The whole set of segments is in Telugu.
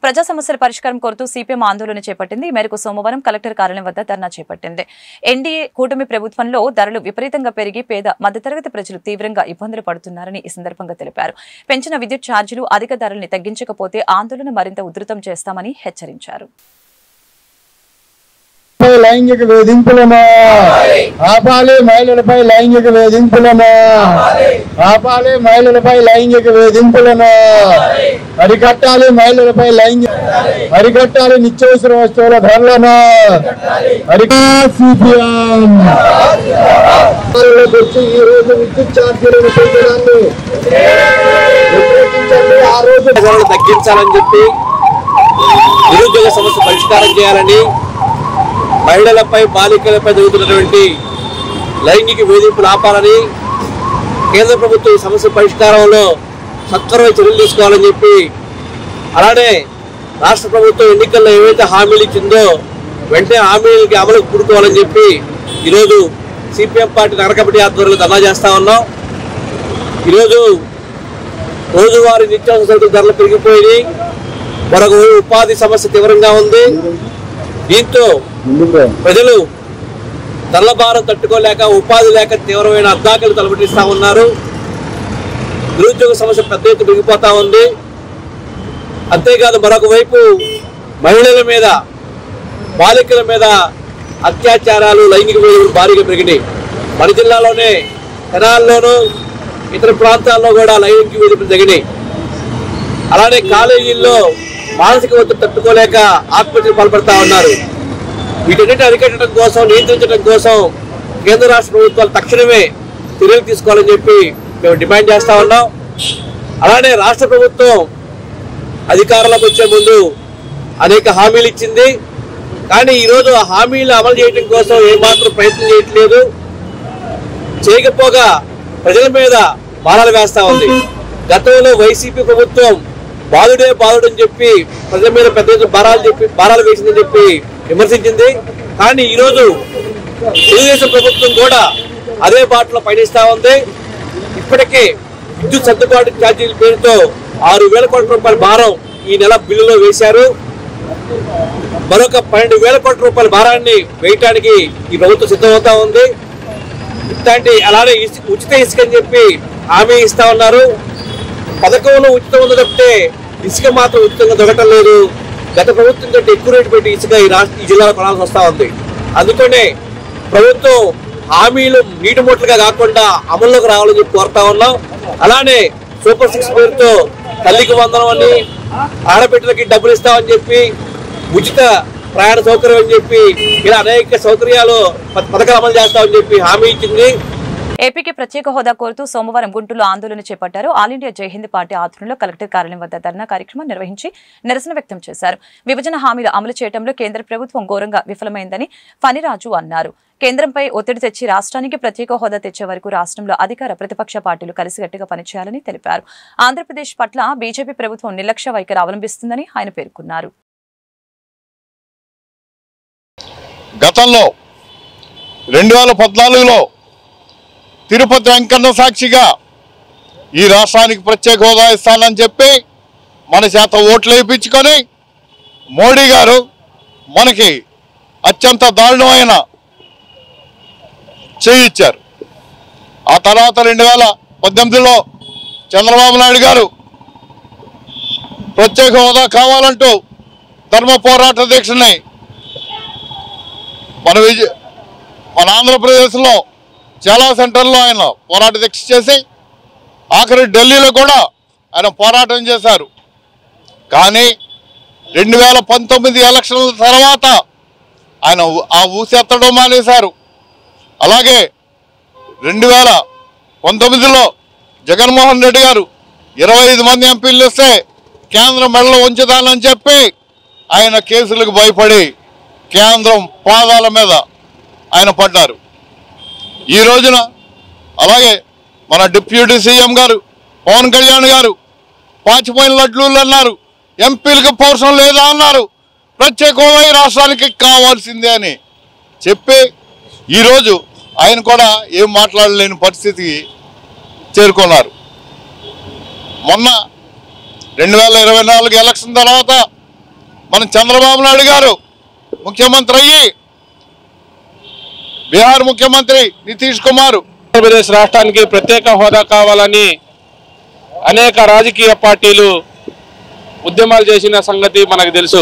ప్రజా సమస్యల పరిష్కారం కోరుతూ సిపిఎం ఆందోళన చేపట్టింది ఈ మేరకు సోమవారం కలెక్టర్ కార్యాలయం వద్ద ధర్నా చేపట్టింది ఎన్డీఏ కూటమి ప్రభుత్వంలో ధరలు విపరీతంగా పెరిగి పేద మధ్యతరగతి ప్రజలు తీవ్రంగా ఇబ్బందులు పడుతున్నారని ఈ సందర్భంగా తెలిపారు పెంచిన విద్యుత్ ఛార్జీలు అధిక ధరల్ని తగ్గించకపోతే ఆందోళన మరింత ఉధృతం చేస్తామని హెచ్చరించారు మహిళలపై లైంగిక వేధింపులను ఆపాలి మహిళలపై లైంగిక వేధింపులను ఆపాలి మహిళలపై లైంగిక వేధింపులను అరికట్టాలి మహిళలపై లైంగిక అరికట్టాలి నిత్యావసర వస్తువుల ధరలను అరికా సిపిఎం వచ్చి ఈ రోజు విద్యుత్ ఛార్జీలను పెంచడాన్ని వ్యతిరేకించండి ఆ రోజు ధరలు తగ్గించాలని చెప్పి నిరుద్యోగ సమస్య పరిష్కారం చేయాలని మహిళలపై బాలికలపై జరుగుతున్నటువంటి లైంగిక వేధింపులు ఆపాలని కేంద్ర ప్రభుత్వం ఈ సమస్య పరిష్కారంలో సత్వరమైన చర్యలు తీసుకోవాలని చెప్పి అలానే రాష్ట్ర ప్రభుత్వం ఎన్నికల్లో ఏవైతే హామీలు ఇచ్చిందో వెంటనే హామీలకి అమలుకు కూడుకోవాలని చెప్పి ఈరోజు సిపిఎం పార్టీ నగర కమిటీ ఆధ్వర్యంలో ధర్నా చేస్తా ఉన్నాం ఈరోజు రోజువారీ నిత్యావసర సరుకుల ధరలు పెరిగిపోయి మరొక వైపు ఉపాధి సమస్య తీవ్రంగా ఉంది దీంతో ప్రజలు ధరల భారం తట్టుకోలేక ఉపాధి లేక తీవ్రమైన అద్దాకలు తలపెట్టిస్తా ఉన్నారు నిరుద్యోగ సమస్య పెద్ద ఎత్తున పెరిగిపోతా ఉంది అంతేకాదు మరొక వైపు మహిళల మీద బాలికల మీద అత్యాచారాలు లైంగిక వేధింపులు భారీగా పెరిగినాయి మన జిల్లాలోనే తెనాల్లోనూ ఇతర ప్రాంతాల్లో కూడా లైంగిక వేధింపులు జరిగినాయి అలానే కాలేజీల్లో మానసిక ఒత్తిడి తట్టుకోలేక ఆత్మహత్యలు పాల్పడతా ఉన్నారు వీటన్నిటి అరికట్టడం కోసం నియంత్రించడం కోసం కేంద్ర రాష్ట్ర ప్రభుత్వాలు తక్షణమే చర్యలు తీసుకోవాలని చెప్పి మేము డిమాండ్ చేస్తా ఉన్నాం అలానే రాష్ట్ర ప్రభుత్వం అధికారంలోకి వచ్చే ముందు అనేక హామీలు ఇచ్చింది కానీ ఈరోజు ఆ హామీలు అమలు చేయడం కోసం ఏమాత్రం ప్రయత్నం చేయట్లేదు చేయకపోగా ప్రజల మీద భారాలు వేస్తా ఉంది గతంలో వైసీపీ ప్రభుత్వం బాధుడే బాధుడు అని చెప్పి ప్రజల మీద పెద్ద ఎత్తున భారాలు చెప్పి భారాలు వేసిందని చెప్పి విమర్శించింది కానీ ఈరోజు తెలుగుదేశం ప్రభుత్వం కూడా అదే బాటలో పయనిస్తా ఉంది ఇప్పటికే విద్యుత్ సర్దుబాటు ఛార్జీల పేరుతో ఆరు వేల కోట్ల రూపాయల భారం ఈ నెల బిల్లులో వేశారు మరొక పన్నెండు వేల కోట్ల రూపాయల భారాన్ని వేయటానికి ఈ ప్రభుత్వం సిద్ధమవుతా ఉంది ఇట్లాంటి అలానే ఇసు- ఉచిత ఇసుక అని చెప్పి హామీ ఇస్తా ఉన్నారు పథకంలో ఉచితం ఉంది తప్పితే ఇసుక మాత్రం ఉచితంగా దొరకటం లేదు గత ప్రభుత్వం కంటే ఎక్కువ రేటు పెట్టి ఇసుక ఈ రాష్ట్ర ఈ జిల్లాలో కొనాల్సి వస్తా ఉంది అందుకనే ప్రభుత్వం హామీలు నీటి మూటలుగా కాకుండా అమల్లోకి రావాలని చెప్పి కోరుతా ఉన్నాం అలానే సూపర్ సిక్స్ పేరుతో తల్లికి వందనం అని ఆడబిడ్డలకి డబ్బులు ఇస్తామని చెప్పి ఉచిత ప్రయాణ సౌకర్యం అని చెప్పి ఇలా అనేక సౌకర్యాలు ప- పథకాలు అమలు చేస్తామని చెప్పి హామీ ఇచ్చింది ఏపీకి ప్రత్యేక హోదా కోరుతూ సోమవారం గుంటూరులో ఆందోళన చేపట్టారు ఆల్ ఇండియా జై హింద్ పార్టీ ఆధ్వర్యంలో కలెక్టర్ కార్యాలయం వద్ద ధర్నా కార్యక్రమం నిర్వహించి నిరసన వ్యక్తం చేశారు విభజన హామీలు అమలు చేయడంలో కేంద్ర ప్రభుత్వం ఘోరంగా విఫలమైందని ఫణిరాజు అన్నారు కేంద్రంపై ఒత్తిడి తెచ్చి రాష్ట్రానికి ప్రత్యేక హోదా తెచ్చే వరకు రాష్ట్రంలో అధికార ప్రతిపక్ష పార్టీలు కలిసికట్టుగా పనిచేయాలని తెలిపారు ఆంధ్రప్రదేశ్ పట్ల బీజేపీ ప్రభుత్వం నిర్లక్ష్య వైఖరి అవలంబిస్తుందని ఆయన పేర్కొన్నారు గతంలో రెండు వేల పద్నాలుగులో తిరుపతి వెంకన్న సాక్షిగా ఈ రాష్ట్రానికి ప్రత్యేక హోదా ఇస్తానని చెప్పి మన చేత ఓట్లు వేయించుకొని మోడీ గారు మనకి అత్యంత దారుణమైన చేయించారు ఆ తర్వాత రెండు వేల పద్దెనిమిదిలో చంద్రబాబు నాయుడు గారు ప్రత్యేక హోదా కావాలంటూ ధర్మ పోరాట దీక్షని మన విజయ మన ఆంధ్రప్రదేశ్లో చాలా సెంటర్లో ఆయన పోరాట దీక్ష చేసి ఆఖరి ఢిల్లీలో కూడా ఆయన పోరాటం చేశారు కానీ రెండు వేల పంతొమ్మిది ఎలక్షన్ల తర్వాత ఆయన ఊ- ఆ ఊసెత్తడం మానేశారు అలాగే రెండు వేల పంతొమ్మిదిలో జగన్మోహన్ రెడ్డి గారు ఇరవై ఐదు మంది ఎంపీలు ఇస్తే కేంద్రం మెడలో ఉంచుతానని చెప్పి ఆయన కేసులకు భయపడి కేంద్రం పాదాల మీద ఆయన పడ్డారు ఈ రోజున అలాగే మన డిప్యూటీ సీఎం గారు పవన్ కళ్యాణ్ గారు పాచిపోయిన లడ్లు అన్నారు ఎంపీలకు పౌరుషం లేదా అన్నారు ప్రత్యేక హోదా ఈ రాష్ట్రానికి కావాల్సిందే అని చెప్పి ఈరోజు ఆయన కూడా ఏం మాట్లాడలేని పరిస్థితికి చేరుకున్నారు మొన్న రెండు వేల ఇరవై నాలుగు ఎలక్షన్ తర్వాత మన చంద్రబాబు నాయుడు గారు ముఖ్యమంత్రి అయ్యి బీహార్ ముఖ్యమంత్రి నితీష్ కుమార్ ఆంధ్రప్రదేశ్ రాష్ట్రానికి ప్రత్యేక హోదా కావాలని అనేక రాజకీయ పార్టీలు ఉద్యమాలు చేసిన సంగతి మనకు తెలుసు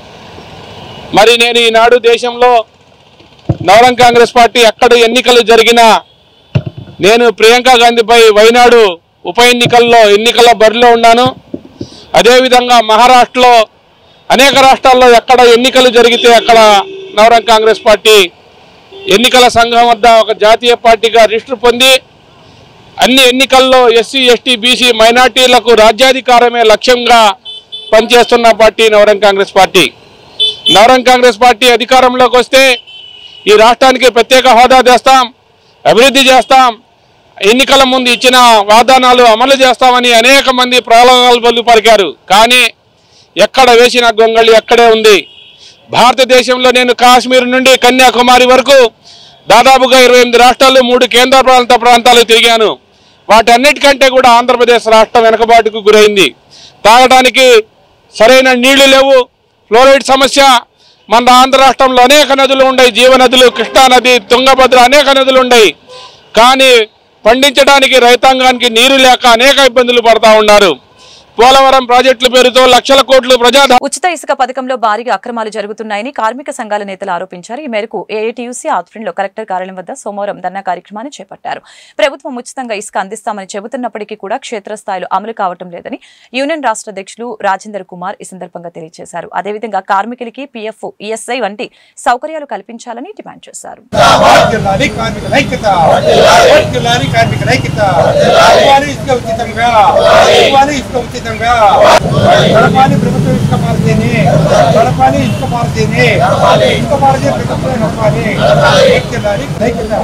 మరి నేను ఈనాడు దేశంలో నవరం కాంగ్రెస్ పార్టీ ఎక్కడ ఎన్నికలు జరిగినా నేను ప్రియాంక గాంధీపై వైనాడు ఉప ఎన్నికల్లో ఎన్నికల బరిలో ఉన్నాను అదేవిధంగా మహారాష్ట్రలో అనేక రాష్ట్రాల్లో ఎక్కడ ఎన్నికలు జరిగితే అక్కడ నవరం కాంగ్రెస్ పార్టీ ఎన్నికల సంఘం వద్ద ఒక జాతీయ పార్టీగా రిజిస్టర్ పొంది అన్ని ఎన్నికల్లో ఎస్సీ ఎస్టీ బీసీ మైనార్టీలకు రాజ్యాధికారమే లక్ష్యంగా పనిచేస్తున్న పార్టీ నవరం కాంగ్రెస్ పార్టీ నవరం కాంగ్రెస్ పార్టీ అధికారంలోకి వస్తే ఈ రాష్ట్రానికి ప్రత్యేక హోదా తెస్తాం అభివృద్ధి చేస్తాం ఎన్నికల ముందు ఇచ్చిన వాగ్దానాలు అమలు చేస్తామని అనేక మంది ప్రలోభాలు పలికారు కానీ ఎక్కడ వేసిన గొంగళి ఎక్కడే ఉంది భారతదేశంలో నేను కాశ్మీర్ నుండి కన్యాకుమారి వరకు దాదాపుగా ఇరవై ఎనిమిది రాష్ట్రాలు మూడు కేంద్ర ప్రాంత ప్రాంతాలు తిరిగాను వాటన్నిటికంటే కూడా ఆంధ్రప్రదేశ్ రాష్ట్రం వెనుకబాటుకు గురైంది తాగడానికి సరైన నీళ్లు లేవు ఫ్లోరైడ్ సమస్య మన ఆంధ్ర రాష్ట్రంలో అనేక నదులు ఉన్నాయి జీవనదులు కృష్ణా నది తుంగభద్ర అనేక నదులు ఉన్నాయి కానీ పండించడానికి రైతాంగానికి నీరు లేక అనేక ఇబ్బందులు పడతా ఉన్నారు పోలవరం ప్రాజెక్టుల పేరుతో లక్షల కోట్లు ప్రజా ఉచిత ఇసుక పథకంలో భారీగా అక్రమాలు జరుగుతున్నాయని కార్మిక సంఘాల నేతలు ఆరోపించారు ఈ మేరకు ఏఐటీయూసీ ఆధ్వర్యంలో కలెక్టర్ కార్యాలయం వద్ద సోమవారం ధర్నా కార్యక్రమాన్ని చేపట్టారు ప్రభుత్వం ఉచితంగా ఇసుక అందిస్తామని చెబుతున్నప్పటికీ కూడా క్షేత్రస్థాయిలో అమలు కావటం లేదని యూనియన్ రాష్ట్ర అధ్యక్షులు రాజేందర్ కుమార్ ఈ సందర్భంగా తెలియజేశారు అదేవిధంగా కార్మికులకి పీఎఫ్ ఈఎస్ఐ వంటి సౌకర్యాలు కల్పించాలని డిమాండ్ చేశారు వర్ధిల్లాలి కార్మికుల ఐక్యత వర్ధిల్లాలి కార్మికుల ఐక్యత ఇవ్వాలి ఇసుక ఉచితంగా ఇవ్వాలి ఇసుక ఉచితంగా నడపాలి ప్రభుత్వం ఇసుక పాలసీని నడపాలి ఇసుక పాలసీని ఇసుక పాలసీ ప్రభుత్వం నడపాలి వర్ధిల్లాలి ఐక్యత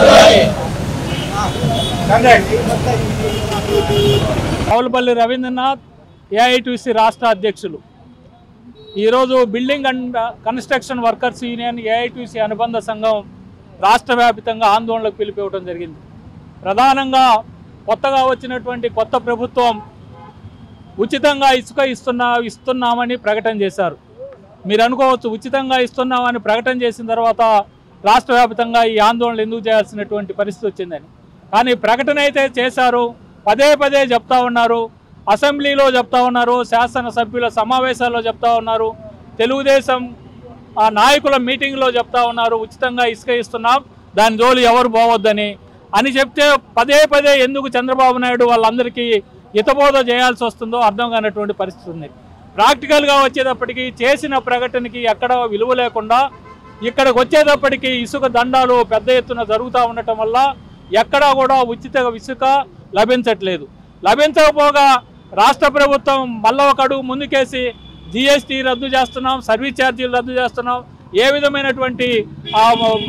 రండి. రావులపల్లి రవీంద్రనాథ్ ఏఐటీసీ రాష్ట్ర అధ్యక్షులు ఈరోజు building and construction workers union AITC అనుబంధ సంఘం రాష్ట్ర వ్యాప్తంగా ఆందోళనకు పిలిపివ్వడం జరిగింది ప్రధానంగా కొత్తగా వచ్చినటువంటి కొత్త ప్రభుత్వం ఉచితంగా ఇసుక ఇస్తున్నా ఇస్తున్నామని ప్రకటన చేశారు మీరు అనుకోవచ్చు ఉచితంగా ఇస్తున్నామని ప్రకటన చేసిన తర్వాత రాష్ట్ర వ్యాప్తంగా ఈ ఆందోళనలు ఎందుకు చేయాల్సినటువంటి పరిస్థితి వచ్చిందని కానీ ప్రకటన అయితే చేశారు పదే పదే చెప్తా ఉన్నారు అసెంబ్లీలో చెప్తా ఉన్నారు శాసనసభ్యుల సమావేశాల్లో చెప్తా ఉన్నారు తెలుగుదేశం ఆ నాయకుల మీటింగ్లో చెప్తా ఉన్నారు ఉచితంగా ఇసుక ఇస్తున్నాం దాని జోలి ఎవరు పోవద్దని అని చెప్తే పదే పదే ఎందుకు చంద్రబాబు నాయుడు వాళ్ళందరికీ హితబోధ చేయాల్సి వస్తుందో అర్థం కానటువంటి పరిస్థితి ఉంది ప్రాక్టికల్గా వచ్చేటప్పటికి చేసిన ప్రకటనకి ఎక్కడ విలువ లేకుండా ఇక్కడికి వచ్చేటప్పటికి ఇసుక దండాలు పెద్ద ఎత్తున జరుగుతూ ఉండటం వల్ల ఎక్కడా కూడా ఉచిత ఇసుక లభించట్లేదు లభించకపోగా రాష్ట్ర ప్రభుత్వం మళ్ళా ఒక అడుగు ముందుకేసి జిఎస్టీ రద్దు చేస్తున్నాం సర్వీస్ ఛార్జీలు రద్దు చేస్తున్నాం ఏ విధమైనటువంటి ఆ,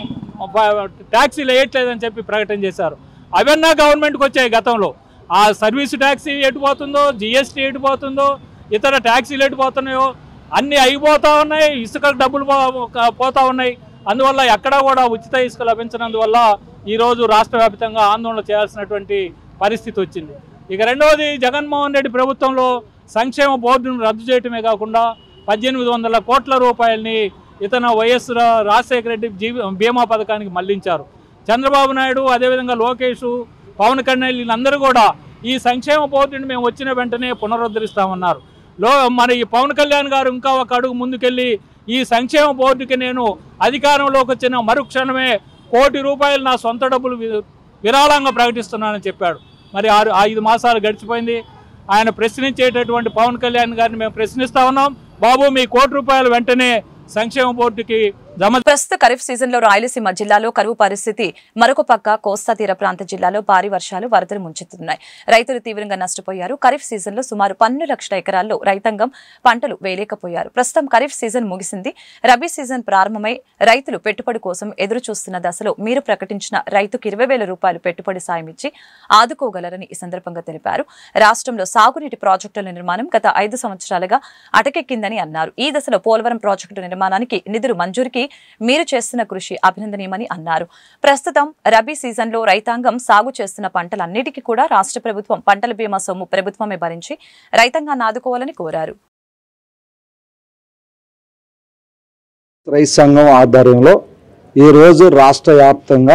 బ- ట్యాక్సీలు వేయట్లేదని చెప్పి ప్రకటన చేశారు అవన్నా గవర్నమెంట్కి వచ్చాయి గతంలో ఆ సర్వీస్ ట్యాక్సీ ఎటుపోతుందో జిఎస్టీ ఎటుపోతుందో ఇతర ట్యాక్సీలు ఎటుపోతున్నాయో అన్నీ అయిపోతా ఉన్నాయి ఇసుక డబ్బులు పో- క- పోతా ఉన్నాయి అందువల్ల ఎక్కడా కూడా ఉచిత ఇసుక లభించినందువల్ల ఈరోజు రాష్ట్ర వ్యాప్తంగా ఆందోళన చేయాల్సినటువంటి పరిస్థితి వచ్చింది ఇక రెండవది జగన్మోహన్ రెడ్డి ప్రభుత్వంలో సంక్షేమ బోర్డును రద్దు చేయటమే కాకుండా పద్దెనిమిది వందల కోట్ల రూపాయలని ఇతను వైఎస్ రా- రాజశేఖర రెడ్డి జీవి బీమా పథకానికి మళ్లించారు చంద్రబాబు నాయుడు అదేవిధంగా లోకేష్ పవన్ కళ్యాణ్ వీళ్ళందరూ కూడా ఈ సంక్షేమ బోర్డుని మేము వచ్చిన వెంటనే పునరుద్ధరిస్తామన్నారు లో మరి ఈ పవన్ కళ్యాణ్ గారు ఇంకా ఒక అడుగు ముందుకెళ్ళి ఈ సంక్షేమ బోర్డుకి నేను అధికారంలోకి వచ్చిన మరుక్షణమే కోటి రూపాయలు నా సొంత డబ్బులు వి- విరాళంగా ప్రకటిస్తున్నానని చెప్పాడు మరి ఆరు ఐదు మాసాలు గడిచిపోయింది ఆయన ప్రశ్నించేటటువంటి పవన్ కళ్యాణ్ గారిని మేము ప్రశ్నిస్తా ఉన్నాం బాబు మీ కోటి రూపాయలు వెంటనే సంక్షేమ బోర్డుకి జమ ప్రస్తుత ఖరీఫ్ సీజన్లో రాయలసీమ జిల్లాలో కరువు పరిస్థితి మరొక పక్క కోస్తా తీర ప్రాంత జిల్లాలో భారీ వర్షాలు వరదలు ముంచెత్తుతున్నాయి రైతులు తీవ్రంగా నష్టపోయారు ఖరీఫ్ సీజన్లో సుమారు పన్నెండు లక్షల ఎకరాల్లో రైతాంగం పంటలు వేయలేకపోయారు ప్రస్తుతం ఖరీఫ్ సీజన్ ముగిసింది రబీ సీజన్ ప్రారంభమై రైతులు పెట్టుబడి కోసం ఎదురు చూస్తున్న దశలో మీరు ప్రకటించిన రైతుకు ఇరవై వేల రూపాయలు పెట్టుబడి సాయం ఇచ్చి ఆదుకోగలరని ఈ సందర్భంగా తెలిపారు రాష్ట్రంలో సాగునీటి ప్రాజెక్టుల నిర్మాణం గత ఐదు సంవత్సరాలుగా అటకెక్కిందని అన్నారు ఈ దశలో పోలవరం ప్రాజెక్టు నిర్మాణానికి నిధులు మంజూరికి మీరు చేస్తున్న కృషి అభినందనీయమని అన్నారు ప్రస్తుతం రబీ సీజన్లో రైతాంగం సాగు చేస్తున్న పంటలన్నిటికీ కూడా రాష్ట్ర ప్రభుత్వం పంటల బీమా సొమ్ము ప్రభుత్వమే భరించి రైతాంగాన్ని ఆదుకోవాలని కోరారు రైతు సంఘం ఆధ్వర్యంలో ఈరోజు రాష్ట్ర వ్యాప్తంగా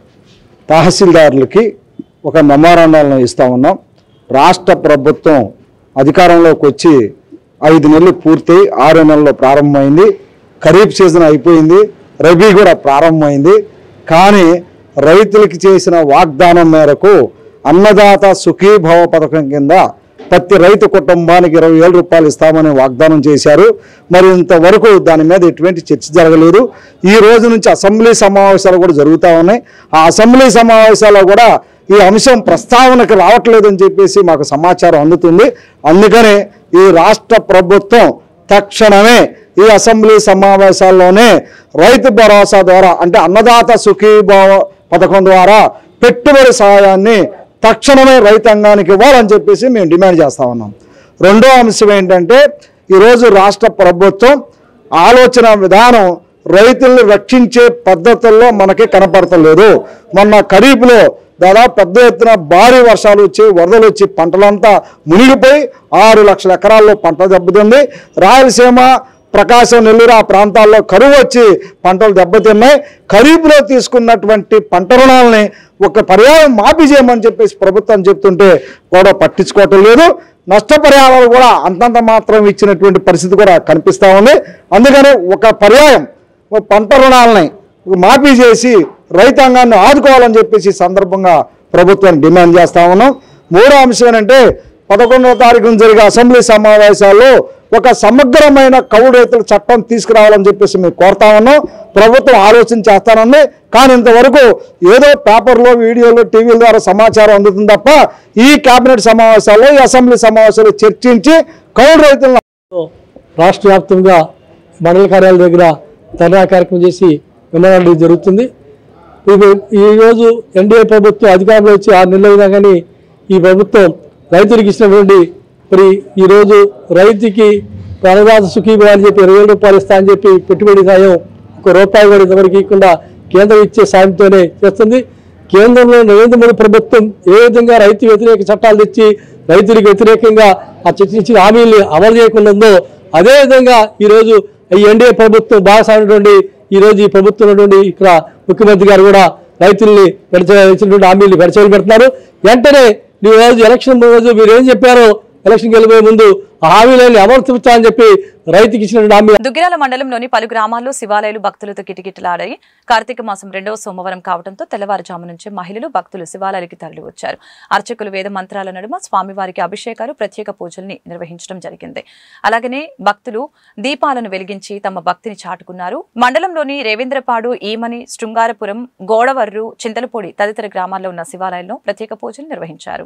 తహసీల్దారులకి ఒక మెమోరాండాలను ఇస్తా ఉన్నాం రాష్ట్ర ప్రభుత్వం అధికారంలోకి వచ్చి ఐదు నెలలు పూర్తయి ఆరు నెలల్లో ప్రారంభమైంది ఖరీఫ్ సీజన్ అయిపోయింది రబీ కూడా ప్రారంభమైంది కానీ రైతులకి చేసిన వాగ్దానం మేరకు అన్నదాత సుఖీభవ పథకం కింద ప్రతి రైతు కుటుంబానికి ఇరవై వేల రూపాయలు ఇస్తామని వాగ్దానం చేశారు మరి ఇంతవరకు దాని మీద ఎటువంటి చర్చ జరగలేదు ఈ రోజు నుంచి అసెంబ్లీ సమావేశాలు కూడా జరుగుతూ ఉన్నాయి ఆ అసెంబ్లీ సమావేశాల్లో కూడా ఈ అంశం ప్రస్తావనకు రావట్లేదని చెప్పేసి మాకు సమాచారం అందుతుంది అందుకనే ఈ రాష్ట్ర ప్రభుత్వం తక్షణమే ఈ అసెంబ్లీ సమావేశాల్లోనే రైతు భరోసా ద్వారా అంటే అన్నదాత సుఖీభావ పథకం ద్వారా పెట్టుబడి సహాయాన్ని తక్షణమే రైతాంగానికి ఇవ్వాలని చెప్పేసి మేము డిమాండ్ చేస్తా ఉన్నాం రెండో అంశం ఏంటంటే ఈరోజు రాష్ట్ర ప్రభుత్వం ఆలోచన విధానం రైతుల్ని రక్షించే పద్ధతుల్లో మనకి కనపడతలేదు మొన్న ఖరీఫ్లో దాదాపు పెద్ద ఎత్తున భారీ వర్షాలు వచ్చి వరదలు వచ్చి పంటలంతా మునిగిపోయి ఆరు లక్షల ఎకరాల్లో పంట దెబ్బతింది రాయలసీమ ప్రకాశం నెల్లూరు ఆ ప్రాంతాల్లో కరువు వచ్చి పంటలు దెబ్బతిన్నాయి ఖరీఫ్లో తీసుకున్నటువంటి పంట రుణాలని ఒక పర్యాయం మాఫీ చేయమని చెప్పేసి ప్రభుత్వం చెప్తుంటే కూడా పట్టించుకోవటం లేదు నష్టపరిహారాలు కూడా అంతంత మాత్రం ఇచ్చినటువంటి పరిస్థితి కూడా కనిపిస్తూ ఉంది అందుకని ఒక పర్యాయం ఒక పంట రుణాలని మాఫీ చేసి రైతాంగాన్ని ఆదుకోవాలని చెప్పేసి ఈ సందర్భంగా ప్రభుత్వాన్ని డిమాండ్ చేస్తా ఉన్నాం మూడో అంశం ఏంటంటే పదకొండవ తారీఖున జరిగే అసెంబ్లీ సమావేశాల్లో ఒక సమగ్రమైన కౌలు రైతుల చట్టం తీసుకురావాలని చెప్పేసి మేము కోరుతా ఉన్నాం ప్రభుత్వం ఆలోచన చేస్తానంది కానీ ఇంతవరకు ఏదో పేపర్లో వీడియోలో టీవీల ద్వారా సమాచారం అందుతుంది తప్ప ఈ కేబినెట్ సమావేశాల్లో ఈ అసెంబ్లీ సమావేశాల్లో చర్చించి కౌలు రైతులను రాష్ట్ర వ్యాప్తంగా మండల కార్యాలయం దగ్గర ధర్నా కార్యక్రమం చేసి వినడం జరుగుతుంది ఇది ఈరోజు ఎన్డీఏ ప్రభుత్వం అధికారంలో వచ్చి ఆరు నెలలు అయినా కానీ ఈ ప్రభుత్వం రైతులకు ఇచ్చినటువంటి మరి ఈరోజు రైతుకి అన్నదాత సుఖీభవ అని చెప్పి ఇరవై వేల రూపాయలు ఇస్తా అని చెప్పి పెట్టుబడి సాయం ఒక రూపాయి కూడా ఇంతవరకు ఇవ్వకుండా కేంద్రం ఇచ్చే సాయంతోనే చేస్తుంది కేంద్రంలో నరేంద్ర మోడీ ప్రభుత్వం ఏ విధంగా రైతు వ్యతిరేక చట్టాలు తెచ్చి రైతులకు వ్యతిరేకంగా ఆ చర్చించిన హామీల్ని అమలు చేయకుండా ఉందో అదేవిధంగా ఈరోజు ఈ ఎన్డీఏ ప్రభుత్వం భాగస్వామైనటువంటి ఈ రోజు ఈ ప్రభుత్వం ఉన్నటువంటి ఇక్కడ ముఖ్యమంత్రి గారు కూడా రైతుల్ని ఇచ్చినటువంటి హామీలు పెడచలు పెడుతున్నారు వెంటనే ఈ రోజు ఎలక్షన్ రోజు మీరు ఏం చెప్పారో ఎలక్షన్కి వెళ్ళిపోయే ముందు ఆ హామీలన్నీ అమలు చూపించాలని చెప్పి రైతుకి ఇచ్చినటువంటి హామీ దుగ్గిరాల మండలంలోని పలు గ్రామాల్లో శివాలయాలు భక్తులతో కిటకిటలాడాయి కార్తీక మాసం రెండవ సోమవారం కావడంతో తెల్లవారుజాము నుంచి మహిళలు భక్తులు శివాలయాలకి తరలి వచ్చారు అర్చకులు వేద మంత్రాల నడుమ స్వామివారికి అభిషేకాలు ప్రత్యేక పూజల్ని నిర్వహించడం జరిగింది అలాగనే భక్తులు దీపాలను వెలిగించి తమ భక్తిని చాటుకున్నారు మండలంలోని రేవేంద్రపాడు ఈమని శృంగారపురం గోడవర్రు చింతలపూడి తదితర గ్రామాల్లో ఉన్న శివాలయంలో ప్రత్యేక పూజలు నిర్వహించారు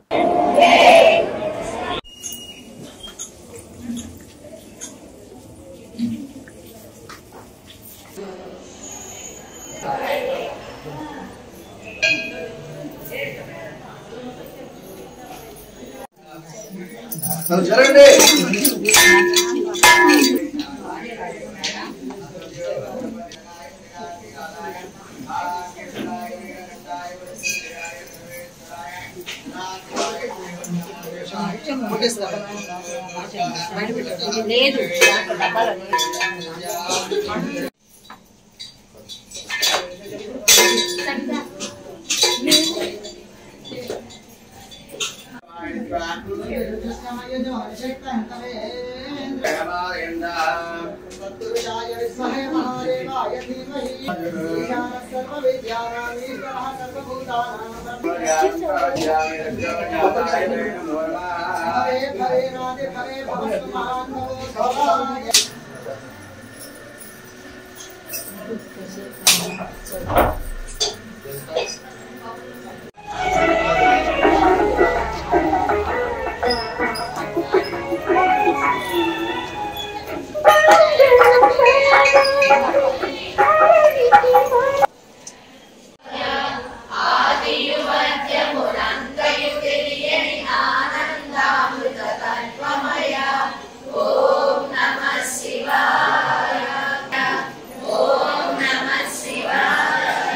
ఓం నమ శివాయ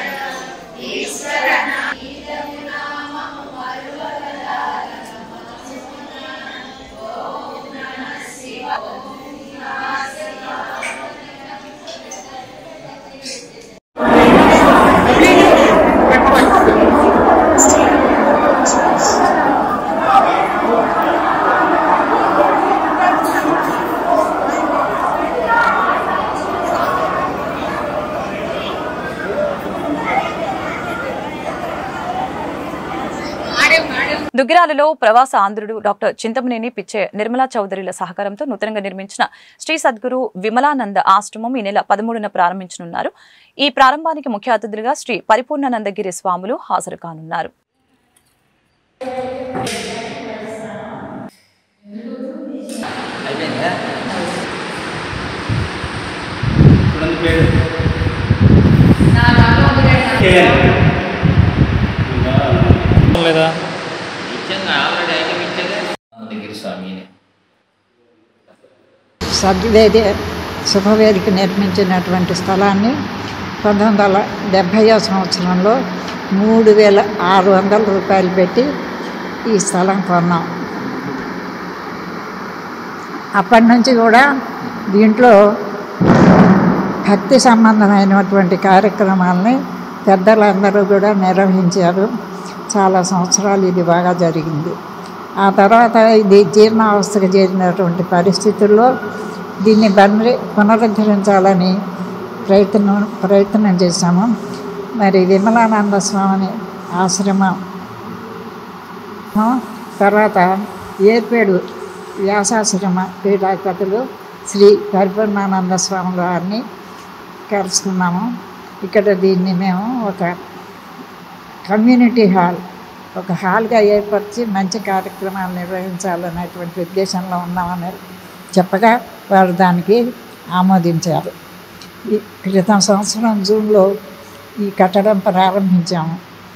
దుగ్గిరాలలో ప్రవాస ఆంధ్రుడు డాక్టర్ చింతమనేని పిచ్చే నిర్మలా చౌదరిల సహకారంతో నూతనంగా నిర్మించిన శ్రీ సద్గురు విమలానంద ఆశ్రమం ఈ నెల పదమూడున ప్రారంభించనున్నారు ఈ ప్రారంభానికి ముఖ్య అతిథులుగా శ్రీ పరిపూర్ణానందగిరి స్వాములు హాజరు కానున్నారు లేదా దగ్గర స్వామిని సద్వేది శుభవేదిక నిర్మించినటువంటి స్థలాన్ని పంతొమ్మిది వందల డెబ్భైవ సంవత్సరంలో మూడు వేల ఆరు వందల రూపాయలు పెట్టి ఈ స్థలం కొన్నాం అప్పటి నుంచి కూడా దీంట్లో భక్తి సంబంధమైనటువంటి కార్యక్రమాలని పెద్దలందరూ కూడా నిర్వహించారు చాలా సంవత్సరాలు ఇది బాగా జరిగింది ఆ తర్వాత ఇది జీర్ణావస్థకు చేరినటువంటి పరిస్థితుల్లో దీన్ని బన్రి పునరుద్ధరించాలని ప్రయత్నం ప్రయత్నం చేశాము మరి విమలానంద స్వామిని ఆశ్రమం ఆ, తర్వాత ఏర్పేడు వ్యాసాశ్రమ పీఠాధిపతులు శ్రీ పరిపూర్ణానంద స్వామి వారిని కలుసుకున్నాము ఇక్కడ దీన్ని మేము ఒక కమ్యూనిటీ హాల్ ఒక హాల్గా ఏర్పరిచి మంచి కార్యక్రమాలు నిర్వహించాలనేటువంటి ఉద్దేశంలో ఉన్నామని చెప్పగా వారు దానికి ఆమోదించారు ఈ క్రితం సంవత్సరం జూన్లో ఈ కట్టడం ప్రారంభించాము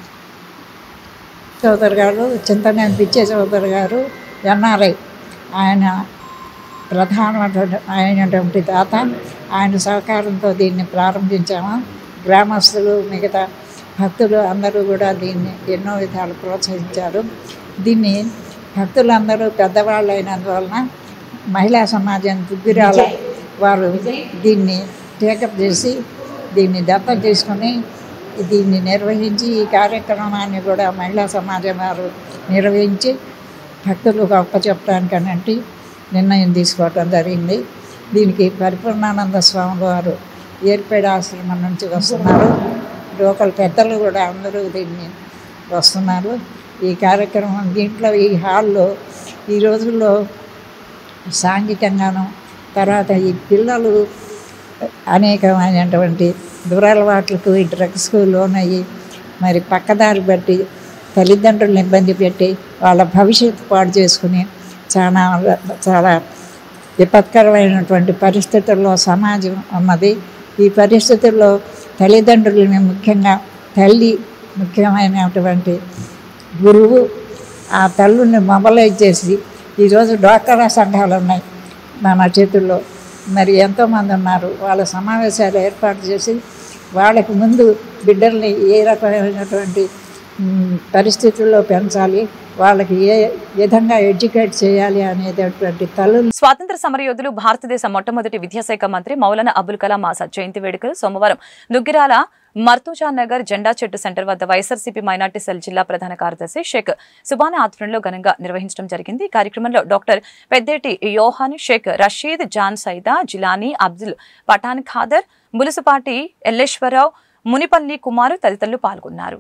చౌదరి గారు చింతనేని పిచ్చే చౌదరి గారు ఎన్ఆర్ఐ ఆయన ప్రధానమైనటువంటి అయినటువంటి దాత ఆయన సహకారంతో దీన్ని ప్రారంభించాము గ్రామస్తులు మిగతా భక్తులు అందరూ కూడా దీన్ని ఎన్నో విధాలు ప్రోత్సహించారు దీన్ని భక్తులందరూ పెద్దవాళ్ళు అయినందువలన మహిళా సమాజం దుగ్గిరాల వారు దీన్ని టేకప్ చేసి దీన్ని దత్తత తీసుకొని దీన్ని నిర్వహించి ఈ కార్యక్రమాన్ని కూడా మహిళా సమాజం వారు నిర్వహించి భక్తులు గొప్ప చెప్పడానికనంటే నిర్ణయం తీసుకోవటం జరిగింది దీనికి పరిపూర్ణానంద స్వామి వారు ఏర్పేడ ఆశ్రమం నుంచి వస్తున్నారు లోకల్ పెద్దలు కూడా అందరూ దీన్ని వస్తున్నారు ఈ కార్యక్రమం దీంట్లో ఈ హాల్లో ఈ రోజుల్లో సాంఘికంగాను తర్వాత ఈ పిల్లలు అనేకమైనటువంటి దురలవాట్లకు ఈ డ్రగ్స్కు లోనయ్యి మరి పక్కదారి బట్టి తల్లిదండ్రులను ఇబ్బంది పెట్టి వాళ్ళ భవిష్యత్తు పాడు చేసుకుని చాలా చాలా విపత్కరమైనటువంటి పరిస్థితుల్లో సమాజం ఉన్నది ఈ పరిస్థితుల్లో తల్లిదండ్రులని ముఖ్యంగా తల్లి ముఖ్యమైనటువంటి గురువు ఆ తల్లుని మొబలైజ్ చేసి ఈరోజు డ్వాక్రా సంఘాలు ఉన్నాయి మన చేతుల్లో మరి ఎంతోమంది ఉన్నారు వాళ్ళ సమావేశాలు ఏర్పాటు చేసి వాళ్ళకి ముందు బిడ్డల్ని ఏ రకమైనటువంటి మ్, పరిస్థితుల్లో పెంచాలి వాళ్ళకి ఏ విధంగా ఎడ్యుకేట్ చేయాలి అనేటటువంటి తల్లులు స్వాతంత్ర సమరయోధులు భారతదేశ మొట్టమొదటి విద్యాశాఖ మంత్రి మౌలానా అబుల్ కలాం ఆజాద్ జయంతి వేడుకలు సోమవారం దుగ్గిరాల మర్తూజా నగర్ జెండా చెట్టు సెంటర్ వద్ద వైఎస్ఆర్సీపీ మైనార్టీ సెల్ జిల్లా ప్రధాన కార్యదర్శి షేక్ సుబానా ఆధ్వర్యంలో ఘనంగా నిర్వహించడం జరిగింది ఈ కార్యక్రమంలో డాక్టర్ పెద్దేటి యోహాన్ షేక్ రషీద్ జాన్ సైదా జిలానీ అబ్దుల్ పఠాన్ ఖాదర్ ములుసుపాటి ఎల్లేశ్వరరావు మునిపల్లి కుమారు తదితరులు పాల్గొన్నారు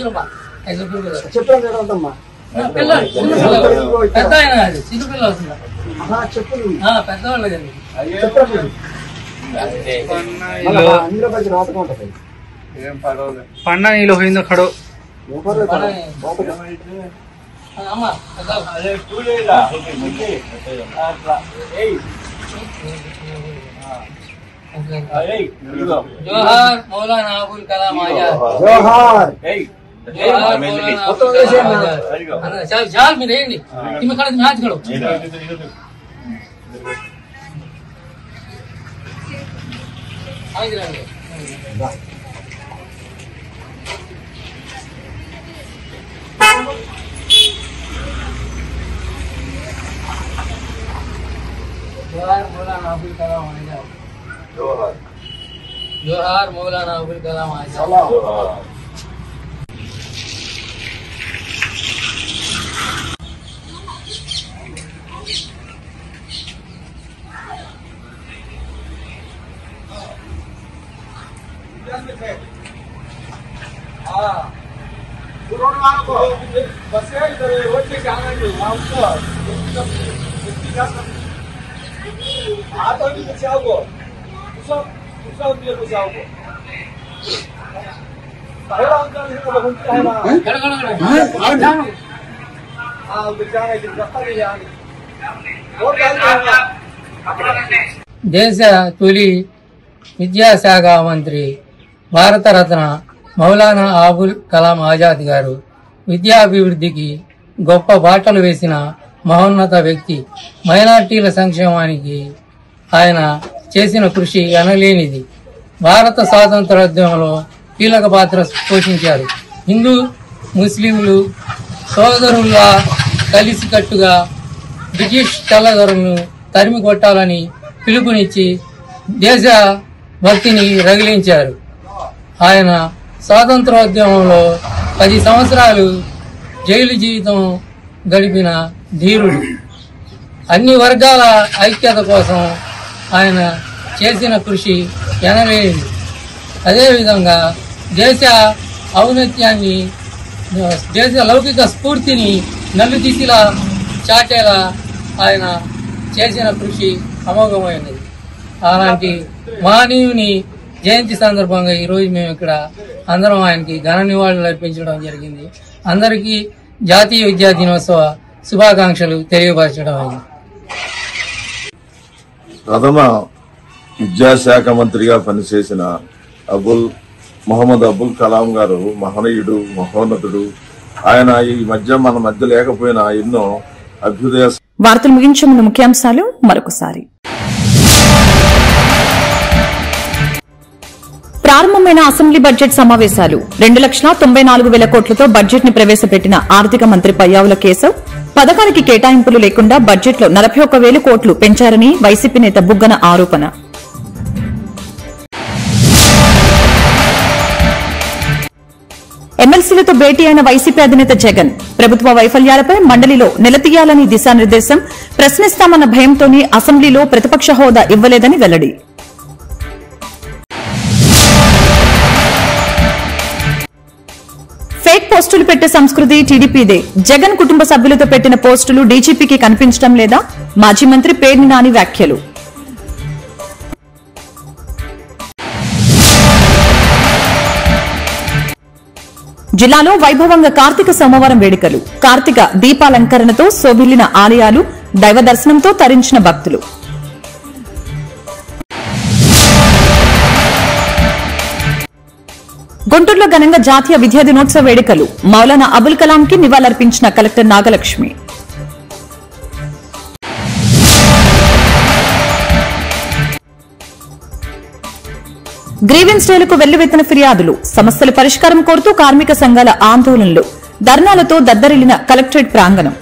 పన్నా నీళ్ళు పోయిందో ఖడో జోహార్ మౌలానా అబుల్ కలాం ఆజాద్ జోహార్ జోహార్ మౌలానా అబుల్ కలాం ఆజాద్ అన్న, చాలు చాలు మీరు వేయండి ఇవి కడ మ్యాచ్ కడో ఆగిరండి జోహార్ మౌలానా అబుల్ కలాం ఆజాద్ జోహార్ మౌలానా అబుల్ కలాం ఆజాద్ దేశ తొలి విద్యాశాఖ మంత్రి భారతరత్న మౌలానా అబుల్ కలాం ఆజాద్ గారు విద్యాభివృద్ధికి గొప్ప బాటలు వేసిన మహోన్నత వ్యక్తి మైనార్టీల సంక్షేమానికి ఆయన చేసిన కృషి అనలేనిది భారత స్వాతంత్రోద్యమంలో కీలక పాత్ర పోషించారు హిందూ ముస్లింలు సోదరుల్లా కలిసికట్టుగా బ్రిటిష్ తెల్లదొరలను తరిమి కొట్టాలని పిలుపునిచ్చి దేశ భక్తిని రగిలించారు ఆయన స్వాతంత్రోద్యమంలో పది సంవత్సరాలు జైలు జీవితం గడిపిన ధీరుడు అన్ని వర్గాల ఐక్యత కోసం ఆయన చేసిన కృషి ఎనలేనిది అదేవిధంగా దేశ ఔన్నత్యాన్ని దేశ లౌకిక స్ఫూర్తిని నలుదిశలా చాటేలా ఆయన చేసిన కృషి అమోఘమైనది అలాంటి మహనీయుని జయంతి సందర్భంగా ఈరోజు మేము ఇక్కడ అందరం ఆయనకి ఘన నివాళులు అర్పించడం జరిగింది అందరికీ జాతీయ విద్యా దినోత్సవ శుభాకాంక్షలు తెలియపరచడం అయింది ప్రథమ విద్యాశాఖ మంత్రిగా పనిచేసిన అబుల్ మొహమ్మద్ అబుల్ కలాం గారు మహనీయుడు మహోన్నతుడు ఆయన ఈ మధ్య మన మధ్య లేకపోయినా ఎన్నో అభ్యుదయ వార్తలు ముగించే ముందు ముఖ్యాంశాలు మరొకసారి ప్రారంభమైన అసెంబ్లీ బడ్జెట్ సమావేశాలు రెండు లక్షల తొంభై నాలుగు వేల కోట్లతో బడ్జెట్ ని ప్రవేశపెట్టిన ఆర్థిక మంత్రి పయ్యావుల కేశవ్ పథకానికి కేటాయింపులు లేకుండా బడ్జెట్లో నలభై ఒక్క వేలు కోట్లు పెంచారని వైసీపీ నేత బుగ్గన ఆరోపణ ఎమ్మెల్సీలతో భేటీ అయిన వైసీపీ అధినేత జగన్ ప్రభుత్వ వైఫల్యాలపై మండలిలో నిలదీయాలని దిశానిర్దేశం ప్రశ్నిస్తామన్న భయంతోనే అసెంబ్లీలో ప్రతిపక్ష హోదా ఇవ్వలేదని వెల్లడి ఫేక్ పోస్టులు పెట్టే సంస్కృతి టీడీపీదే జగన్ కుటుంబ సభ్యులతో పెట్టిన పోస్టులు డీజీపీకి కనిపించడం లేదా మాజీ మంత్రి పేర్ని నాని వ్యాఖ్యలు జిల్లాలో వైభవంగా కార్తీక సోమవారం వేడుకలు కార్తీక దీపాలంకరణతో శోభిల్లిన ఆలయాలు దైవ దర్శనంతో తరించిన భక్తులు గుంటూరులో ఘనంగా జాతీయ విద్యా దినోత్సవ వేడుకలు మౌలానా అబుల్ కలాం కి నివాళులర్పించిన కలెక్టర్ నాగలక్ష్మి గ్రీవెన్స్ డేలకు వెల్లువెత్తిన ఫిర్యాదులు సమస్యల పరిష్కారం కోరుతూ కార్మిక సంఘాల ఆందోళనలు ధర్నాలతో దద్దరిల్లిన కలెక్టరేట్ ప్రాంగణం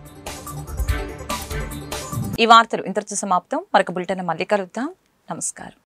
ఈ వార్తలు ఇంతటితో సమాప్తం మరొక బులెటిన్ మళ్ళీ కలుద్దాం నమస్కారం